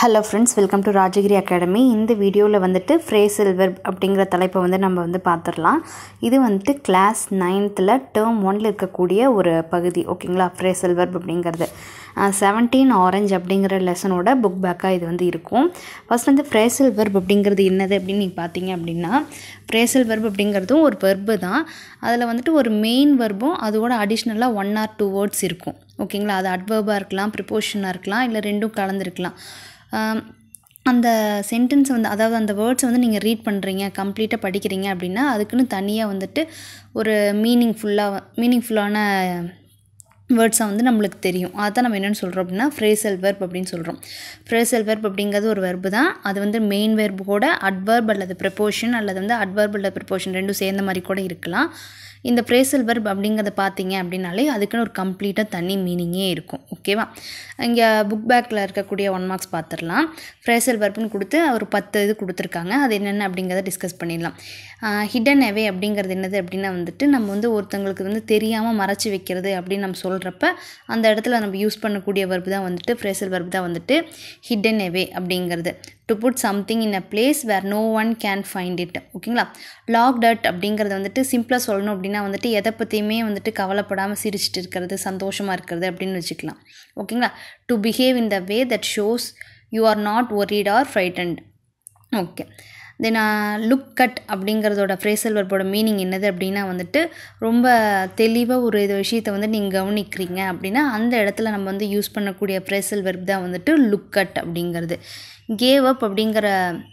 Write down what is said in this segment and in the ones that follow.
hello friends welcome to Rajagiri academy இந்த வீடியோவில் வந்துட்டு ஃப்ரேசல் வெர்ப் அப்படிங்கிற தலைப்பை வந்து நம்ம வந்து பார்த்துடலாம் இது வந்துட்டு கிளாஸ் நைன்த்தில் டேர்ம் ஒன்ல இருக்கக்கூடிய ஒரு பகுதி ஓகேங்களா ஃப்ரேசல் வெர்ப் அப்படிங்கிறது செவன்டீன் ஆரஞ்ச் அப்படிங்கிற லெசனோட புக் பேக்காக இது வந்து இருக்கும் ஃபஸ்ட் வந்து ஃப்ரேசல் வெர்ப் அப்படிங்கிறது என்னது அப்படின்னு நீங்கள் பார்த்தீங்க அப்படின்னா ஃப்ரேசல் வெர்ப் அப்படிங்கிறதும் ஒரு வெர்பு தான் அதில் வந்துட்டு ஒரு மெயின் வெர்பும் அதோட அடிஷ்னலாக ஒன் ஆர் டூ வேர்ட்ஸ் இருக்கும் ஓகேங்களா அது அட்வர்பாக இருக்கலாம் ப்ரிப்போஷனாக இருக்கலாம் இல்லை ரெண்டும் கலந்துருக்கலாம் ஆம், அந்த சென்டென்ஸ் வந்து அதாவது அந்த வேர்ட்ஸ் வந்து நீங்கள் ரீட் பண்ணுறீங்க கம்ப்ளீட்டாக படிக்கிறீங்க அப்படின்னா அதுக்குன்னு தனியாக வந்துட்டு ஒரு மீனிங்ஃபுல்லாக மீனிங்ஃபுல்லான வேர்ட்ஸாக வந்து நம்மளுக்கு தெரியும் அதான் நம்ம என்னென்னு சொல்கிறோம் அப்படின்னா ஃப்ரேசல் வெர்ப் அப்படின்னு சொல்கிறோம் ஃப்ரேசல் வெர்ப் அப்படிங்கிறது ஒரு வெர்பு தான் அது வந்து மெயின் வெர்பு கூட அட்வர்ப் அல்லது ப்ரிப்போஷன் அல்லது வந்து அட்வர்ப் அல்லது ப்ரிப்போஷன் ரெண்டும் சேர்ந்த மாதிரி கூட இருக்கலாம் இந்த ஃப்ரேசல் வெர்ப் அப்படிங்கிறத பார்த்தீங்க அப்படின்னாலே அதுக்குன்னு ஒரு கம்ப்ளீட்டாக தனி மீனிங்கே இருக்கும் ஓகேவா இங்கே புக் பேக்கில் இருக்கக்கூடிய ஒன் மார்க்ஸ் பார்த்துடலாம் ஃப்ரேசல் வெர்ப்னு கொடுத்து ஒரு பத்து இது கொடுத்துருக்காங்க அது என்னென்ன அப்படிங்கிறத டிஸ்கஸ் பண்ணிடலாம் ஹிடன் அவே அப்படிங்கிறது என்னது அப்படின்னா வந்துட்டு நம்ம வந்து ஒருத்தங்களுக்கு வந்து தெரியாமல் மறைச்சி வைக்கிறது அப்படின்னு நம்ம சொல்கிறப்ப அந்த இடத்துல நம்ம யூஸ் பண்ணக்கூடிய வெர்ப் தான் வந்துட்டு ஃப்ரேசல் வெர்ப் தான் வந்துட்டு ஹிடன் அவே அப்படிங்கிறது to put something in a place where no one can find it ஓகேங்களா லாக் டட் அப்படிங்கிறது வந்துட்டு சிம்பிளாக சொல்லணும் அப்படின்னா வந்துட்டு எதை பற்றியுமே வந்துட்டு கவலைப்படாமல் சிரிச்சிட்டு இருக்கிறது சந்தோஷமாக இருக்கிறது அப்படின்னு வச்சுக்கலாம் ஓகேங்களா to behave in the way that shows you are not worried or frightened okay then look cut அப்படிங்கிறதோட ஃப்ரேசல் வெர்போட மீனிங் என்னது அப்படின்னா வந்துட்டு ரொம்ப தெளிவாக ஒரு இது விஷயத்தை வந்து நீங்கள் கவனிக்கிறீங்க அப்படின்னா அந்த இடத்துல நம்ம வந்து யூஸ் பண்ணக்கூடிய ஃப்ரேசல் வெர்ப் தான் வந்துட்டு லுக் கட் அப்படிங்கிறது கேவ் அப் அப்படிங்கிற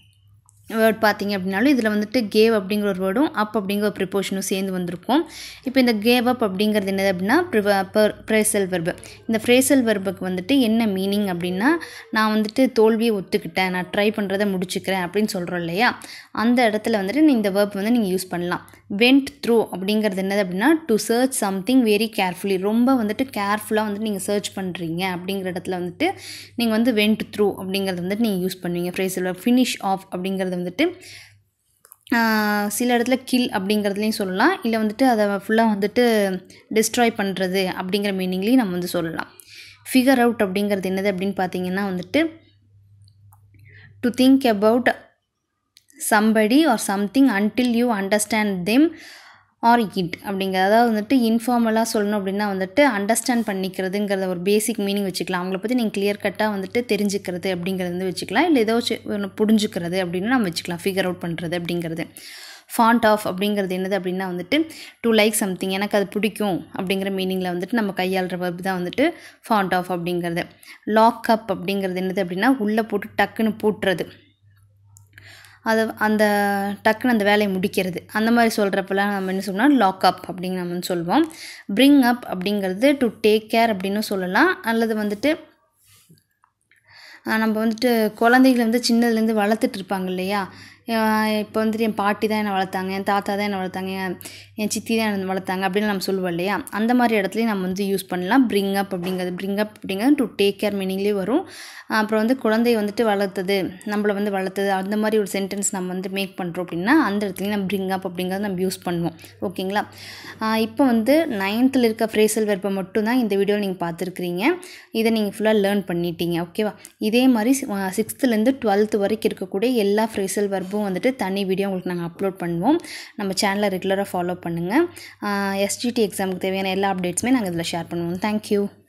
வேர்ட் பார்த்தீங்க அப்படின்னாலும் இதில் வந்துட்டு கேவ் அப்படிங்கிற ஒரு வேர்டும் அப் அப்படிங்கிற ஒரு ப்ரிப்போஷனும் சேர்ந்து வந்திருக்கும் இப்போ இந்த கேவ் அப் அப்படிங்கிறது என்னது அப்படின்னா ஃப்ரேசல் வெர்பு இந்த ஃப்ரேசல் வெர்புக்கு வந்துட்டு என்ன மீனிங் அப்படின்னா நான் வந்துட்டு தோல்வியை ஒத்துக்கிட்டேன் நான் ட்ரை பண்ணுறதை முடிச்சுக்கிறேன் அப்படின்னு சொல்கிறோம் இல்லையா அந்த இடத்துல வந்துட்டு நீ இந்த வேர்ப் வந்து நீங்கள் யூஸ் பண்ணலாம் வெண்ட் த்ரூ அப்படிங்கிறது என்னது அப்படின்னா to search something very carefully ரொம்ப வந்துட்டு கேர்ஃபுல்லாக வந்துட்டு நீங்கள் சர்ச் பண்ணுறீங்க அப்படிங்கிற இடத்துல வந்துட்டு நீங்கள் வந்து வெண்ட் த்ரூ அப்படிங்கிறது வந்துட்டு நீங்கள் யூஸ் பண்ணுவீங்க ஃப்ரேஸில் ஃபினிஷ் ஆஃப் அப்படிங்கிறது வந்துட்டு ஆஹ், சில இடத்துல கில் அப்படிங்கிறதுலையும் சொல்லலாம் இல்லை வந்துட்டு அதை ஃபுல்லாக வந்துட்டு டிஸ்ட்ராய் பண்ணுறது அப்படிங்கிற மீனிங்லேயும் நம்ம வந்து சொல்லலாம் ஃபிகர் அவுட் அப்படிங்கிறது என்னது அப்படின்னு பார்த்தீங்கன்னா வந்துட்டு to think about somebody or something until you understand them or it அப்படிங்கிற அதாவது வந்துட்டு இன்ஃபார்மலாக சொல்லணும் அப்படின்னா வந்துட்டு அண்டர்ஸ்டாண்ட் பண்ணிக்கிறதுங்கிறத ஒரு பேசிக் மீனிங் வச்சுக்கலாம் அவங்கள பற்றி நீங்கள் கிளியர் கட்டாக வந்துட்டு தெரிஞ்சுக்கிறது அப்படிங்கிறது வந்து வச்சுக்கலாம் இல்லை ஏதோ வச்சு ஒன்று புரிஞ்சுக்கிறது அப்படின்னு நம்ம வச்சுக்கலாம் ஃபிகர் அவுட் பண்ணுறது அப்படிங்கிறது ஃபாண்ட் ஆஃப் அப்படிங்கிறது என்னது அப்படின்னா வந்துட்டு டு லைக் சம்திங் எனக்கு அது பிடிக்கும் அப்படிங்கிற மீனிங்கில் வந்துட்டு நம்ம கையாளுற verb தான் வந்துட்டு ஃபாண்ட் ஆஃப் அப்படிங்கிறது லாக் அப் அப்படிங்கிறது என்னது அப்படின்னா உள்ளே போட்டு டக்குன்னு பூட்டுறது அது அந்த டக்குன்னு அந்த வேலையை முடிக்கிறது அந்த மாதிரி சொல்கிறப்பெல்லாம் நம்ம என்ன சொல்லலாம் லாக் அப் அப்படின்னு நம்ம வந்து சொல்லுவோம் பிரிங் அப் அப்படிங்கிறது டு டேக் கேர் அப்படின்னு சொல்லலாம் அல்லது வந்துட்டு ஆஹ் நம்ம வந்துட்டு குழந்தைகளை வந்து சின்னதுலேருந்து வளர்த்துட்டு இருப்பாங்க இல்லையா இப்போ வந்துட்டு என் பாட்டி தான் என்னை வளர்த்தாங்க என் தாத்தா தான் என்னை வளர்த்தாங்க என் என் சித்தி தான் என்னை வளர்த்தாங்க அப்படின்னு நம்ம சொல்லுவோம் இல்லையா அந்த மாதிரி இடத்துலையும் நம்ம வந்து யூஸ் பண்ணலாம் பிரிங் அப் அப்படிங்கிறது பிரிங் அப் அப்படிங்கிறது டு டேக் கேர் மீனிங்லேயும் வரும் அப்புறம் வந்து குழந்தைய வந்துட்டு வளர்த்தது நம்மளை வந்து வளர்த்தது அந்த மாதிரி ஒரு சென்டென்ஸ் நம்ம வந்து மேக் பண்ணுறோம் அப்படின்னா அந்த இடத்துலையும் நம்ம பிரிங் அப் அப்படிங்கிறத நம்ம யூஸ் பண்ணுவோம் ஓகேங்களா ஆஹ் இப்போ வந்து நைன்த்தில் இருக்க ஃப்ரேசல் வெர்ப்பை மட்டும் தான் இந்த வீடியோவில் நீங்கள் பார்த்துருக்குறீங்க இதை நீங்கள் ஃபுல்லாக லேர்ன் பண்ணிட்டீங்க ஓகேவா இதே மாதிரி சிக்ஸ்த்துலேருந்து டுவெல்த்து வரைக்கும் இருக்கக்கூடிய எல்லா ஃப்ரேசல் வெர்பும் வந்துட்டு தனி வீடியோ உங்களுக்கு நாங்கள் அப்லோட் பண்ணுவோம் நம்ம சேனலை ரெகுலராக ஃபாலோ பண்ணுங்கள் எஸ்ஜிடி எக்ஸாமுக்கு தேவையான எல்லா அப்டேட்ஸுமே நாங்கள் இதில் ஷேர் பண்ணுவோம் தேங்க்யூ